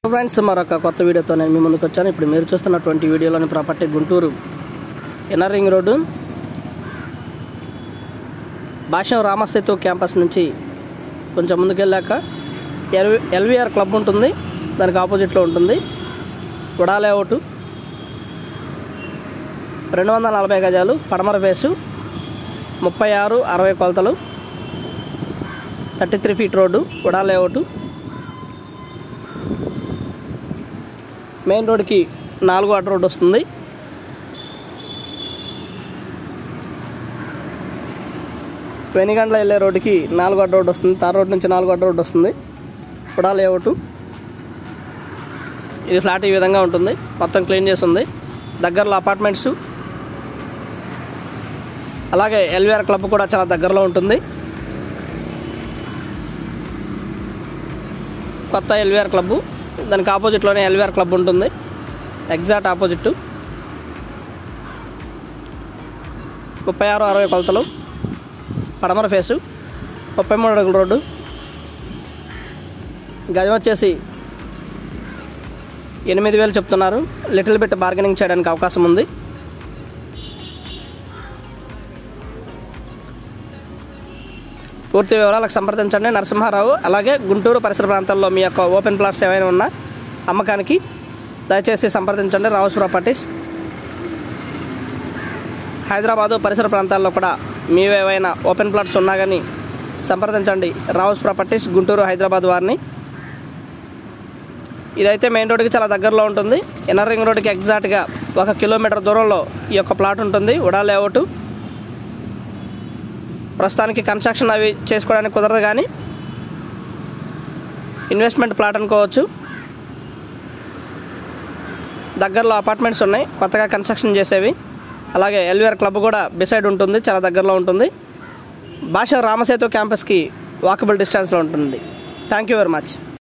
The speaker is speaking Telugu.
ఫ్రెండ్స్ మరొక కొత్త వీడియోతో నేను మీ ముందుకు వచ్చాను ఇప్పుడు మీరు చూస్తున్నటువంటి వీడియోలోని property Guntur inner ring road Bhashyam Ramasetu campus నుంచి కొంచెం ముందుకెళ్ళాక ఎల్ ఎల్విఆర్ క్లబ్ ఉంటుంది దానికి ఆపోజిట్లో ఉంటుంది ఉడా లేఅవుట్ రెండు వందల నలభై గజాలు పడమర ఫేసు ముప్పై ఆరు అరవై కొలతలు thirty three feet road UDA layout main రోడ్కి నాలుగో అడ్డ రోడ్ వస్తుంది వెనిగండ్ల వెళ్ళే రోడ్డుకి నాలుగో అడ్డ రోడ్ వస్తుంది తార్ రోడ్ నుంచి నాలుగో అడ్డ రోడ్ వస్తుంది కూడా లేఅవుట్ ఇది ఫ్లాట్ ఈ విధంగా ఉంటుంది మొత్తం క్లీన్ చేసి ఉంది దగ్గరలో అపార్ట్మెంట్స్ అలాగే ఎల్విఆర్ క్లబ్ కూడా చాలా దగ్గరలో ఉంటుంది కొత్త ఎల్విఆర్ క్లబ్ దానికి ఆపోజిట్లోనే ఎల్విఆర్ క్లబ్ ఉంటుంది ఎగ్జాక్ట్ ఆపోజిట్ ముప్పై ఆరు అరవై కొలతలు పడమర ఫేసు ముప్పై మూడు అడుగుల రోడ్డు గజం వచ్చేసి ఎనిమిది వేలు చెప్తున్నారు లిటిల్ బిట్ బార్గెనింగ్ చేయడానికి అవకాశం ఉంది పూర్తి వివరాలకు సంప్రదించండి నరసింహారావు అలాగే గుంటూరు పరిసర ప్రాంతాల్లో మీ యొక్క ఓపెన్ ప్లాట్స్ ఏమైనా ఉన్నా అమ్మకానికి దయచేసి సంప్రదించండి రావుస్ ప్రాపర్టీస్ హైదరాబాదు పరిసర ప్రాంతాల్లో కూడా మీవి ఏవైనా ఓపెన్ ప్లాట్స్ ఉన్నా కానీ సంప్రదించండి రావుస్ ప్రాపర్టీస్ గుంటూరు హైదరాబాద్ వారిని ఇదైతే మెయిన్ రోడ్డుకి చాలా దగ్గరలో ఉంటుంది ఇన్నర్ రింగ్ రోడ్డుకి ఎగ్జాక్ట్గా ఒక కిలోమీటర్ దూరంలో ఈ యొక్క ప్లాట్ ఉంటుంది ఉడా లేఅవుట్ ప్రస్తుతానికి కన్స్ట్రక్షన్ అవి చేసుకోవడానికి కుదరదు కానీ ఇన్వెస్ట్మెంట్ ప్లాట్ అనుకోవచ్చు దగ్గరలో అపార్ట్మెంట్స్ ఉన్నాయి కొత్తగా కన్స్ట్రక్షన్ చేసేవి అలాగే ఎల్విఆర్ క్లబ్ కూడా బిసైడ్ ఉంటుంది చాలా దగ్గరలో ఉంటుంది భాష రామసేతు క్యాంపస్కి వాకబుల్ డిస్టెన్స్లో ఉంటుంది థ్యాంక్ యూ వెరీ మచ్